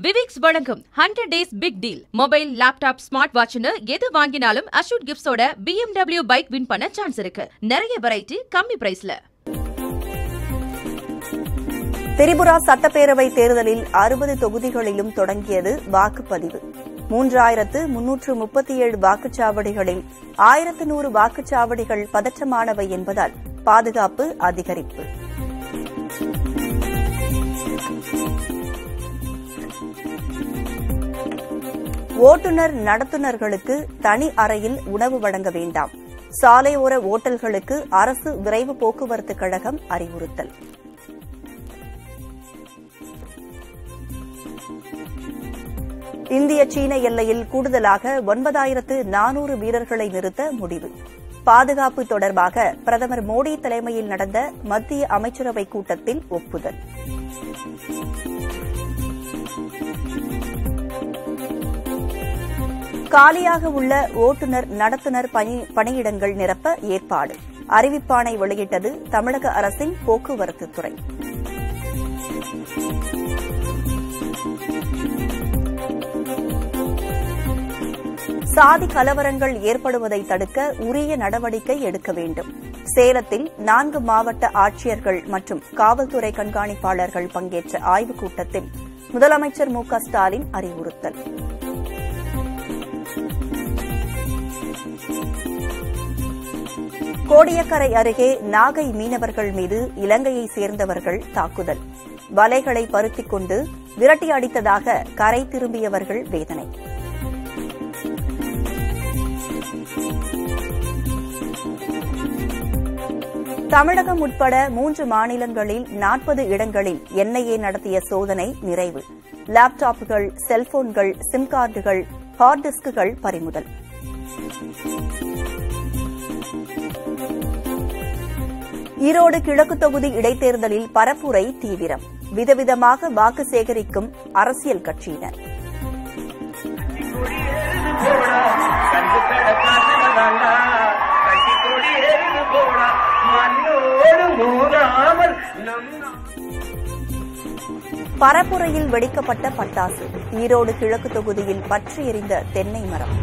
விவிக்ஸ் வழங்கும் hundred days big deal mobile laptop smart வாட்ச்னு எது வாங்கினாலும் அஷூட் கிஃப்ட்ஸோட BMW பைக் வின் பண்ண சான்ஸ் இருக்கு நிறைய வெரைட்டி கம்மி பிரைஸ்ல திரிபுரா சட்டப்பேரவை தேர்தலில் அறுபது தொகுதிகளிலும் தொடங்கியது வாக்குப்பதிவு மூன்றாயிரத்து முன்னூற்று முப்பத்தி ஏழு வாக்குச்சாவடிகளில் ஆயிரத்து நூறு வாக்குச்சாவடிகள் பதற்றமானவை என்பதால் பாதுகாப்பு அதிகரிப்பு ஓட்டுநர் நடத்துனர்களுக்கு தனி அறையில் உணவு வழங்க வேண்டாம் சாலையோர ஓட்டல்களுக்கு அரசு விரைவு போக்குவரத்து கழகம் அறிவுறுத்தல் இந்திய சீன எல்லையில் கூடுதலாக ஒன்பதாயிரத்து நானூறு வீரர்களை நிறுத்த முடிவு பாதுகாப்பு தொடர்பாக பிரதமர் மோடி தலைமையில் நடந்த மத்திய அமைச்சரவைக் கூட்டத்தில் ஒப்புதல் காலியாக உள்ள ஓட்டுநர் நடத்துனர் பணி- பணியிடங்கள் நிரப்ப ஏற்பாடு அறிவிப்பாணை வெளியிட்டது தமிழக அரசின் போக்குவரத்து துறை சாதி கலவரங்கள் ஏற்படுவதை தடுக்க உரிய நடவடிக்கை எடுக்க வேண்டும் சேலத்தில் நான்கு மாவட்ட ஆட்சியர்கள் மற்றும் காவல்துறை கண்காணிப்பாளர்கள் பங்கேற்ற ஆய்வுக் கூட்டத்தில் முதலமைச்சர் மு க ஸ்டாலின் அறிவுறுத்தல் கோடியக்கரை அருகே நாகை மீனவர்கள் மீது இலங்கையைச் சேர்ந்தவர்கள் தாக்குதல் வலைகளை பருத்திக் கொண்டு விரட்டி அடித்ததாக கரை திரும்பியவர்கள் வேதனை தமிழகம் உட்பட மூன்று மாநிலங்களில் நாற்பது இடங்களில் என்ஐஏ நடத்திய சோதனை நிறைவு லேப்டாப்புகள் செல்போன்கள் சிம் கார்டுகள் ஹார்ட் டிஸ்குகள் பறிமுதல் ஈரோடு கிழக்கு தொகுதி இடைத்தேர்தலில் பரப்புரை தீவிரம் விதவிதமாக வாக்கு சேகரிக்கும் அரசியல் கட்சியினர் போடா கண்டு கடக்காதடா கட்டி கொடி எரிந்து போடா மண்ணோடு மோதாமல் நம் பரப்புரையில் வெடிக்கப்பட்ட பட்டாசு ஈரோடு கிழக்கு தொகுதியில் பற்றி எரிந்த தென்னை மரம்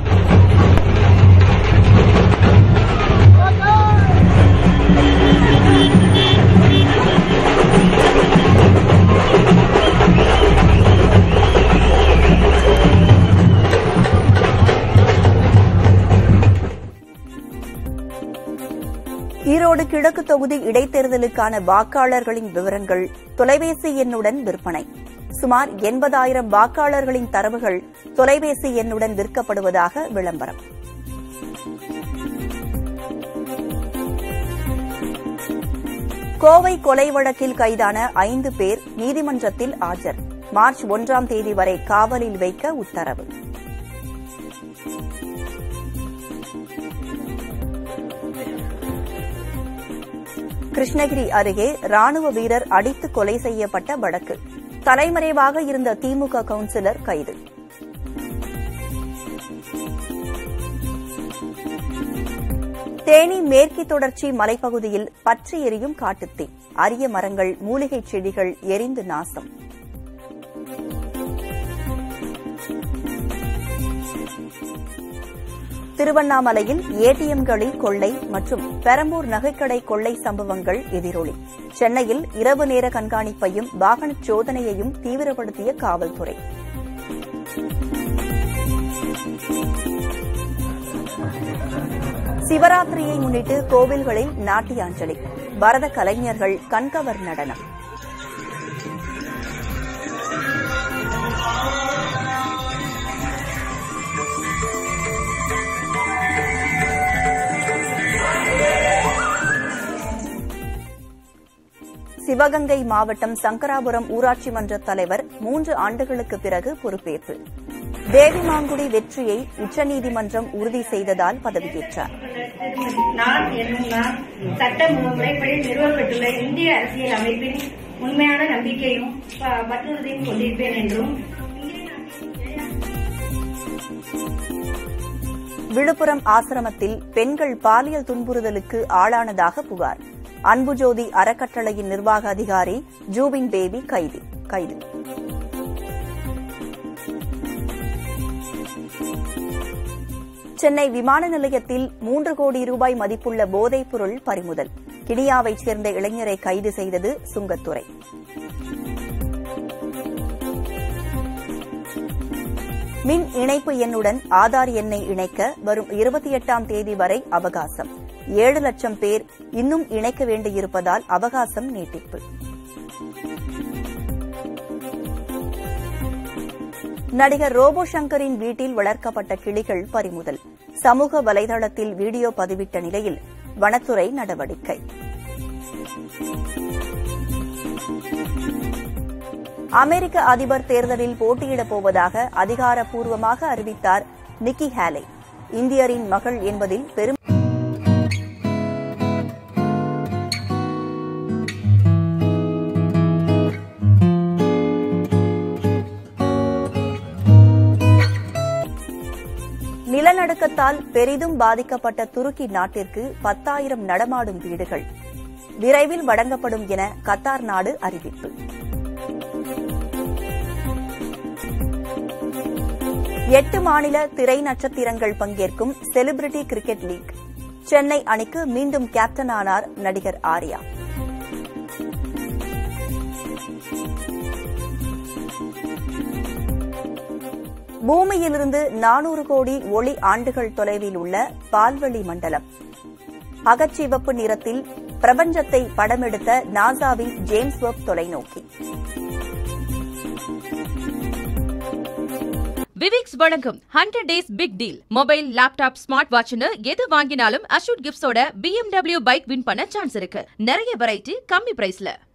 ஈரோடு கிழக்கு தொகுதி இடைத்தேர்தலுக்கான வாக்காளர்களின் விவரங்கள் தொலைபேசி எண்ணுடன் விற்பனை சுமார் எண்பதாயிரம் வாக்காளர்களின் தரவுகள் தொலைபேசி எண்ணுடன் விற்கப்படுவதாக விளம்பரம் கோவை கொலை வழக்கில் கைதான ஐந்து பேர் நீதிமன்றத்தில் ஆஜர் மார்ச் ஒன்றாம் தேதி வரை காவலில் வைக்க உத்தரவு கிருஷ்ணகிரி அருகே ராணுவ வீரர் அடித்து கொலை செய்யப்பட்ட வழக்கு தலைமறைவாக இருந்த திமுக கவுன்சிலர் கைது தேனி மேற்கு தொடர்ச்சி மலைப்பகுதியில் பற்றி எரியும் காட்டுத்தீ அரிய மரங்கள் மூலிகைச் செடிகள் எரிந்து நாசம் திருவண்ணாமலையில் ஏடிஎம்களில் கொள்ளை மற்றும் பெரம்பூர் நகைக்கடை கொள்ளை சம்பவங்கள் எதிரொலி சென்னையில் இரவு நேர கண்காணிப்பையும் வாகன சோதனையையும் தீவிரப்படுத்திய காவல்துறை சிவராத்திரியை முன்னிட்டு கோவில்களில் நாட்டியாஞ்சலி பரத கலைஞர்கள் கண்கவர் நடனம் சிவகங்கை மாவட்டம் சங்கராபுரம் ஊராட்சி மன்ற தலைவர் மூன்று ஆண்டுகளுக்கு பிறகு பொறுப்பேற்பு தேவிமாங்குடி வெற்றியை உச்சநீதிமன்றம் உறுதி செய்ததால் பதவியேற்றார் நான் என்னும் நான் சட்ட முறைப்படி நிறுவப்பட்டுள்ள இந்திய அரசியல் அமைப்பின் உண்மையான நம்பிக்கையும் ப- பற்றுறுதியும் கொண்டிருப்பேன் என்றும் இந்திய நாட்டின் விழுப்புரம் ஆசிரமத்தில் பெண்கள் பாலியல் துன்புறுதலுக்கு ஆளானதாக புகார் அன்புஜோதி அறக்கட்டளையின் நிர்வாக அதிகாரி ஜூபின் பேபி கைது கைது சென்னை விமான நிலையத்தில் மூன்று கோடி ரூபாய் மதிப்புள்ள போதைப் பொருள் பறிமுதல் கினியாவைச் சேர்ந்த இளைஞரை கைது செய்தது சுங்கத்துறை மின் இணைப்பு எண்ணுடன் ஆதார் எண்ணை இணைக்க வரும் இருபத்தி எட்டாம் தேதி வரை அவகாசம் ஏழு லட்சம் பேர் இன்னும் இணைக்க வேண்டியிருப்பதால் அவகாசம் நீட்டிப்பு நடிகர் ரோபோ சங்கரின் வீட்டில் வளர்க்கப்பட்ட கிளிகள் பறிமுதல் சமூக வலைதளத்தில் வீடியோ பதிவிட்ட நிலையில் வனத்துறை நடவடிக்கை அமெரிக்க அதிபர் தேர்தலில் போட்டியிடப் போவதாக அதிகாரப்பூர்வமாக அறிவித்தார் நிக்கி ஹேலே இந்தியரின் மகள் என்பதில் பெரும் நிலநடுக்கத்தால் பெரிதும் பாதிக்கப்பட்ட துருக்கி நாட்டிற்கு பத்தாயிரம் நடமாடும் வீடுகள் விரைவில் வழங்கப்படும் என கத்தார் நாடு அறிவிப்பு எட்டு மாநில திரை நட்சத்திரங்கள் பங்கேற்கும் செலிபிரிட்டி கிரிக்கெட் லீக் சென்னை அணிக்கு மீண்டும் கேப்டனானார் நடிகர் ஆர்யா பூமியிலிருந்து நானூறு கோடி ஒளி ஆண்டுகள் தொலைவில் உள்ள பால்வெளி மண்டலம் அகச்சிவப்பு நிறத்தில் பிரபஞ்சத்தை படமெடுத்த நாசாவின் ஜேம்ஸ் வெப் தொலைநோக்கி விவிக்ஸ் வழங்கும் hundred days big deal mobile laptop smart வாட்ச்னு எது வாங்கினாலும் அஷூட் கிஃப்ட்ஸோட BMW பைக் வின் பண்ண சான்ஸ் இருக்கு நிறைய வெரைட்டி கம்மி பிரைஸ்ல